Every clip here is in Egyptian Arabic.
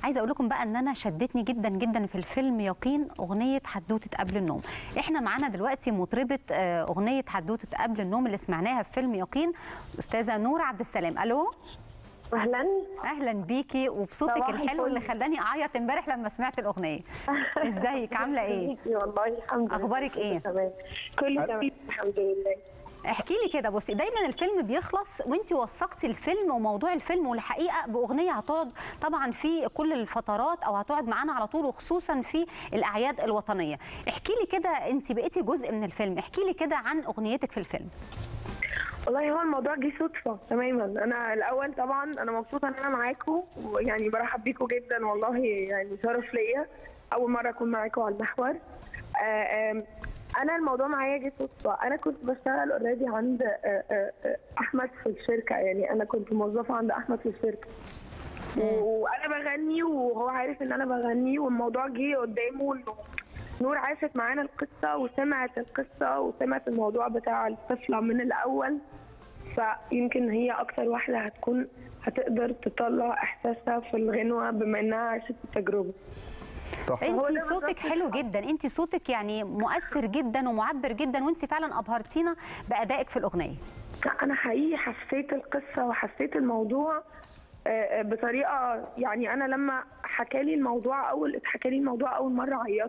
عايزه اقول لكم بقى ان انا شدتني جدا جدا في الفيلم يقين اغنيه حدوته قبل النوم احنا معانا دلوقتي مطربه آه، اغنيه حدوته قبل النوم اللي سمعناها في فيلم يقين استاذه نور عبد السلام الو اهلا اهلا بيكي وبصوتك صباح الحلو اللي الفل. خلاني اعيط امبارح لما سمعت الاغنيه ازيك عامله ايه ازيكي والله الحمد لله أخبارك إيه؟ تمام كله تمام الحمد لله احكي لي كده بصي دايما الفيلم بيخلص وانت وثقتي الفيلم وموضوع الفيلم والحقيقه باغنيه هتقعد طبعا في كل الفترات او هتقعد معانا على طول وخصوصا في الاعياد الوطنيه احكي لي كده انت بقيتي جزء من الفيلم احكي لي كده عن اغنيتك في الفيلم والله هو الموضوع جه صدفه تماما انا الاول طبعا انا مبسوطه ان انا معاكم ويعني برحب بيكم جدا والله يعني شرف ليا اول مره اكون معاكم على المحور آه، آم، انا الموضوع معايا جه صدفه انا كنت بشتغل اوريدي عند آه، آه، آه، احمد في الشركه يعني انا كنت موظفه عند احمد في الشركه و- وانا بغني وهو عارف ان انا بغني والموضوع جه قدامه انه نور عاشت معانا القصه وسمعت القصه وسمعت الموضوع بتاع الطفله من الاول فيمكن هي اكتر واحده هتكون هتقدر تطلع احساسها في الغنوه بما انها عاشت التجربه تحفه هو انت ده صوتك بالظبط حلو جدا انت صوتك يعني مؤثر جدا ومعبر جدا وانت فعلا ابهرتينا بادائك في الاغنيه انا حقيقي حسيت القصه وحسيت الموضوع آه، آه، بطريقه يعني انا لما حكى لي الموضوع اول اتحكى لي الموضوع اول مره عيطت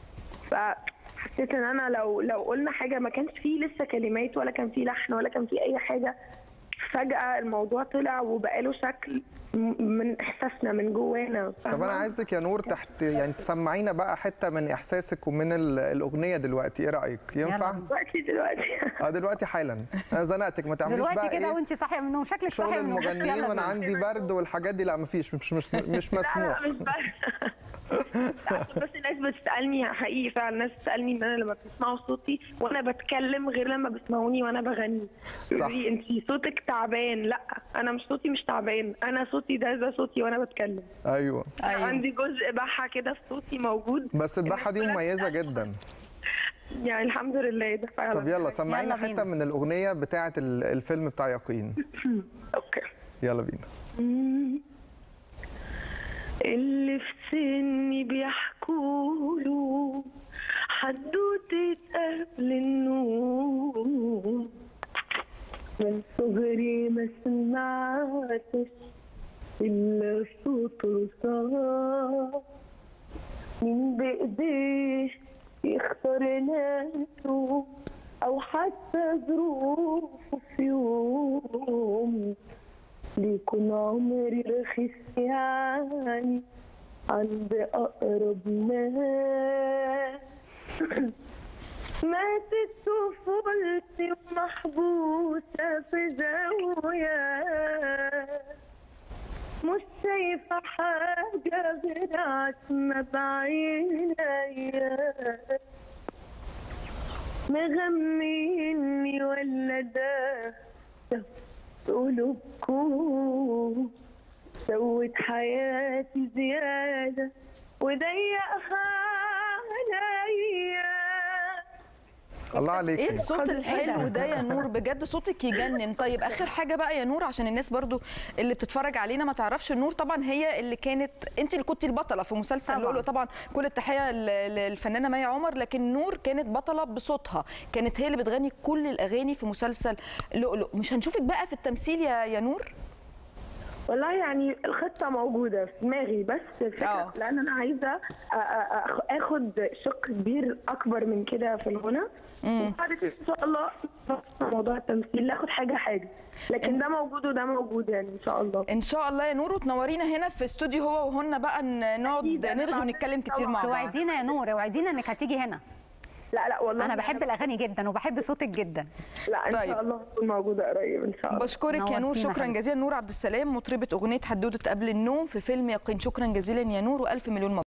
فحسيت ان انا لو لو قلنا حاجه ما كانش فيه لسه كلمات ولا كان فيه لحن ولا كان فيه اي حاجه فجاه الموضوع طلع وبقى له شكل م- من احساسنا من جوانا طب انا فاهمة؟ عايزك يا نور تحت يعني تسمعينا بقى حته من احساسك ومن ال- الاغنيه دلوقتي ايه رايك ينفع يلا. دلوقتي دلوقتي اه دلوقتي حالا انا زنقتك ما تعمليش دلوقتي بقى كده ايه وانت صاحيه من النوم شكلك شغل صاحيه من النوم بس المغنيين يلا وانا بينا. عندي برد والحاجات دي لا مفيش مش مش مش لا مسموح لا مش بس لا، بس الناس بتسالني حقيقي فعلا الناس بتسالني ان انا لما بتسمعوا صوتي وانا بتكلم غير لما بيسمعوني وانا بغني صح. انت صوتك تعبان لا انا مش صوتي مش تعبان انا صوتي ده ده صوتي وانا بتكلم ايوه أيوة. عندي جزء بحه كده في صوتي موجود بس البحه دي الناس كلها مميزه بتسأل. جدا يعني الحمد لله ده فعلا طب يلا سمعينا يلا بينا. حته من الاغنيه بتاعه ال- الفيلم بتاع يقين اوكي يلا بينا اللي في سني بيحكولوا حدوتة قبل النوم من صغري ما سمعتش إلا صوت رصاص من بإيديه يختار ناسه أو حتى ظروفه في يوم ليكون عمري رخيص يعني عند أقرب ناس ماتت طفولتي ومحبوسة في زاوية مش شايفة حاجة غير عتمة بعينيا مغميني ولا ده ده قلوبكم سوت حياتي زيادة وضيقها عليا الله عليك ايه الصوت الحلو ده؟ ده يا نور بجد صوتك يجنن طيب اخر حاجه بقى يا نور عشان الناس برضو اللي بتتفرج علينا ما تعرفش نور طبعا هي اللي كانت انت اللي كنتي البطله في مسلسل طبعاً. لؤلؤ طبعا كل التحيه لل- للفنانه مي عمر لكن نور كانت بطله بصوتها كانت هي اللي بتغني كل الاغاني في مسلسل لؤلؤ مش هنشوفك بقى في التمثيل يا يا نور والله يعني الخطة موجودة في دماغي بس آه. الفكرة لأن أنا عايزة أ- أ- أخ- آخد شق كبير أكبر من كده في الغنى وبعد كده إن شاء الله موضوع التمثيل آخد حاجة حاجة لكن ده موجود وده موجود يعني إن شاء الله ان شاء الله يا نور وتنورينا هنا في استوديو هو وهن بقى ن- نقعد أكيد، أنا نرغي بعمل ونتكلم كتير طبعاً. مع بعض توعدينا يا نور اوعدينا انك هتيجي هنا لا لا والله انا بحب الاغاني جدا وبحب صوتك جدا لا إن طيب. شاء الله هكون موجودة قريب إن شاء الله بشكرك يا نور نورتينا شكرا حبيبتي. جزيلا نور عبد السلام مطربه اغنيه حدوته قبل النوم في فيلم يقين شكرا جزيلا يا نور والف مليون مبروك